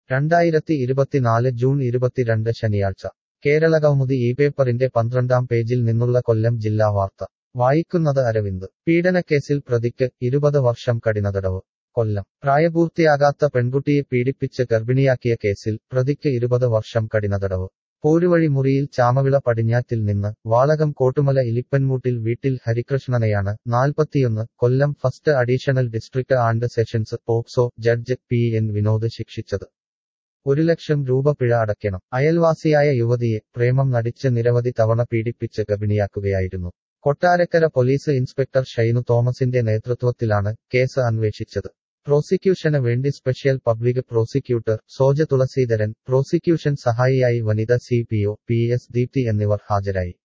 രണ്ടായിരത്തി ഇരുപത്തിനാല് ജൂൺ ഇരുപത്തിരണ്ട് ശനിയാഴ്ച കേരള കൗമുദി ഈ പേപ്പറിന്റെ പന്ത്രണ്ടാം പേജിൽ നിന്നുള്ള കൊല്ലം ജില്ലാ വാർത്ത വായിക്കുന്നത് അരവിന്ദ് പീഡനക്കേസിൽ പ്രതിക്ക് ഇരുപത് വർഷം കഠിനതടവ് കൊല്ലം പ്രായപൂർത്തിയാകാത്ത പെൺകുട്ടിയെ പീഡിപ്പിച്ച് ഗർഭിണിയാക്കിയ കേസിൽ പ്രതിക്ക് ഇരുപത് വർഷം കഠിനതടവ് പോരുവഴി മുറിയിൽ ചാമവിള പടിഞ്ഞാറ്റിൽ നിന്ന് വാളകം കോട്ടുമല ഇലിപ്പൻമൂട്ടിൽ വീട്ടിൽ ഹരികൃഷ്ണനെയാണ് നാൽപ്പത്തിയൊന്ന് Kollam first additional district and sessions POCSO judge P N Vinod ശിക്ഷിച്ചത് ഒരു ലക്ഷം രൂപ പിഴ അടയ്ക്കണം അയൽവാസിയായ യുവതിയെ പ്രേമം നടിച്ച് നിരവധി തവണ പീഡിപ്പിച്ച് ഗർഭിണിയാക്കുകയായിരുന്നു കൊട്ടാരക്കര പോലീസ് ഇൻസ്പെക്ടർ ഷൈനു തോമസിന്റെ നേതൃത്വത്തിലാണ് കേസ് അന്വേഷിച്ചത് പ്രോസിക്യൂഷന് വേണ്ടി special public prosecutor Soja Thulaseedharan prosecution സഹായിയായി വനിത C P O P S Deepthi എന്നിവർ ഹാജരായി